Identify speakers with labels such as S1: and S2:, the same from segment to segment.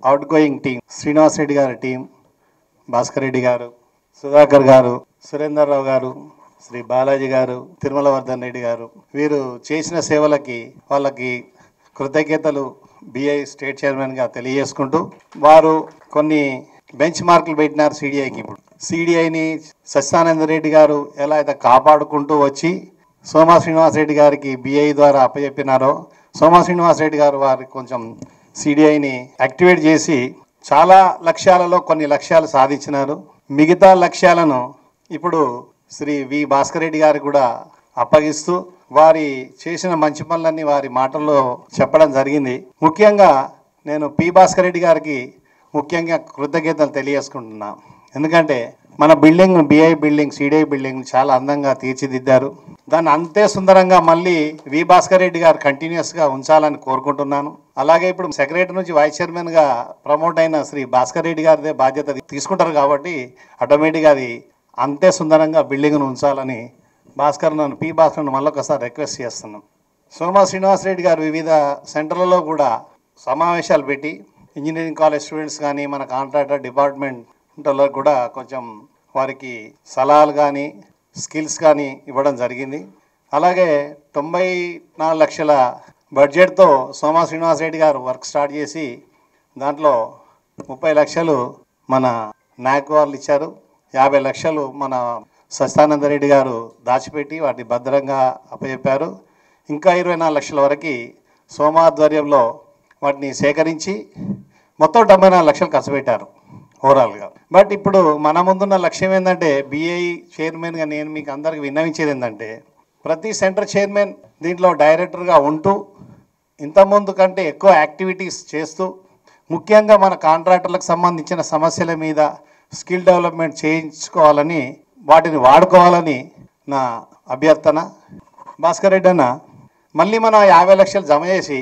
S1: out going team Srinivas Reddy గారి team Bhaskar Reddy గారు సుధాకర్ గారు సురేందర్ రావు గారు శ్రీ బాలాజీ గారు తిరుమల వర్ధన్ రెడ్డి గారు వీరు చేసిన సేవలకి వాళ్ళకి కృతజ్ఞతలు బిఐ స్టేట్ చైర్మన్గా తెలియజేసుకుంటూ వారు కొన్ని బెంచ్ మార్కులు పెట్టినారు సిడిఐకి ఇప్పుడు సిడిఐని సత్యానంద రెడ్డి గారు ఎలా అయితే కాపాడుకుంటూ వచ్చి సోమా శ్రీనివాస్ రెడ్డి గారికి బిఐ ద్వారా అప్పచెప్పినారో సోమా శ్రీనివాస్ రెడ్డి గారు వారికి కొంచెం సిడిఐని యాక్టివేట్ చేసి చాలా లక్ష్యాలలో కొన్ని లక్ష్యాలు సాధించినారు మిగతా లక్ష్యాలను ఇప్పుడు శ్రీ వి భాస్కర్ రెడ్డి గారు కూడా అప్పగిస్తూ వారి చేసిన మంచి పనులన్నీ వారి మాటల్లో చెప్పడం జరిగింది ముఖ్యంగా నేను పి భాస్కర్ రెడ్డి గారికి ముఖ్యంగా కృతజ్ఞతలు తెలియజేసుకుంటున్నా ఎందుకంటే మన building BI building CDI building చాలా అందంగా తీర్చిదిద్దారు దాన్ని అంతే సుందరంగా మళ్ళీ వి భాస్కర్ రెడ్డి గారు కంటిన్యూస్గా ఉంచాలని కోరుకుంటున్నాను అలాగే ఇప్పుడు సెక్రటరీ నుంచి వైస్ చైర్మన్గా ప్రమోట్ అయిన శ్రీ భాస్కర్ రెడ్డి గారిదే బాధ్యత తీసుకుంటారు కాబట్టి ఆటోమేటిక్గా అది అంతే సుందరంగా బిల్డింగ్ను ఉంచాలని భాస్కర్ నన్ను పి భాస్కర్ మళ్ళొకసారి రిక్వెస్ట్ చేస్తున్నాం సోమా శ్రీనివాస్ రెడ్డి గారు వివిధ సెంటర్లలో కూడా సమావేశాలు పెట్టి ఇంజనీరింగ్ కాలేజ్ స్టూడెంట్స్ కానీ మన కాంట్రాక్టర్ డిపార్ట్మెంట్లో కూడా కొంచెం వారికి సలహాలు కానీ స్కిల్స్ కానీ ఇవ్వడం జరిగింది అలాగే తొంభై నాలుగు లక్షల బడ్జెట్తో సోమా శ్రీనివాస్ రెడ్డి గారు వర్క్ స్టార్ట్ చేసి దాంట్లో ముప్పై లక్షలు మన నాయక్ వాళ్ళు ఇచ్చారు యాభై లక్షలు మన సత్యానంద రెడ్డి గారు దాచిపెట్టి వాటిని భద్రంగా అప్పచెప్పారు ఇంకా ఇరవై నాలుగు లక్షల వరకు సోమాధ్వర్యంలో వాటిని సేకరించి మొత్తం డెబ్బై నాలుగు లక్షలు ఖర్చు పెట్టారు ఓవరాల్గా బట్ ఇప్పుడు మన ముందున్న లక్ష్యం ఏంటంటే బిఐ చైర్మన్గా నేను మీకు అందరికి విన్నవించేది ఏంటంటే ప్రతి సెంటర్ చైర్మన్ దీంట్లో డైరెక్టర్గా ఉంటూ ఇంతకుముందు కంటే ఎక్కువ యాక్టివిటీస్ చేస్తూ ముఖ్యంగా మన కాంట్రాక్టర్లకు సంబంధించిన సమస్యల మీద స్కిల్ డెవలప్మెంట్ చేయించుకోవాలని వాటిని వాడుకోవాలని నా అభ్యర్థన భాస్కర్ రెడ్డి అన్న మళ్ళీ మనం యాభై లక్షలు జమ చేసి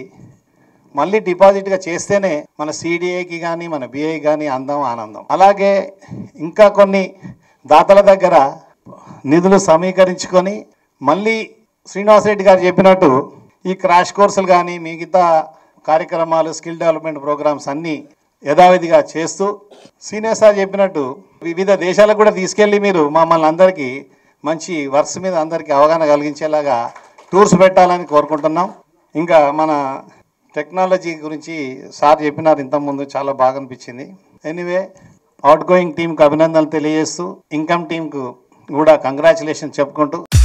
S1: మళ్ళీ డిపాజిట్గా చేస్తేనే మన సిడిఐకి కానీ మన బిఐ కానీ అందం ఆనందం అలాగే ఇంకా కొన్ని దాతల దగ్గర నిధులు సమీకరించుకొని మళ్ళీ శ్రీనివాస్ రెడ్డి గారు చెప్పినట్టు ఈ క్రాష్ కోర్సులు కానీ మిగతా కార్యక్రమాలు స్కిల్ డెవలప్మెంట్ ప్రోగ్రామ్స్ అన్నీ యథావిధిగా చేస్తూ సీనియర్ సార్ చెప్పినట్టు వివిధ దేశాలకు కూడా తీసుకెళ్ళి మీరు మమ్మల్ని అందరికీ మంచి వర్క్స్ మీద అందరికీ అవగాహన కలిగించేలాగా టూర్స్ పెట్టాలని కోరుకుంటున్నాం ఇంకా మన టెక్నాలజీ గురించి సార్ చెప్పినారు ఇంతకుముందు చాలా బాగా అనిపించింది ఎనీవే అవుట్ గోయింగ్ టీంకు అభినందనలు తెలియజేస్తూ ఇన్కమ్ టీంకు కూడా కంగ్రాచులేషన్ చెప్పుకుంటూ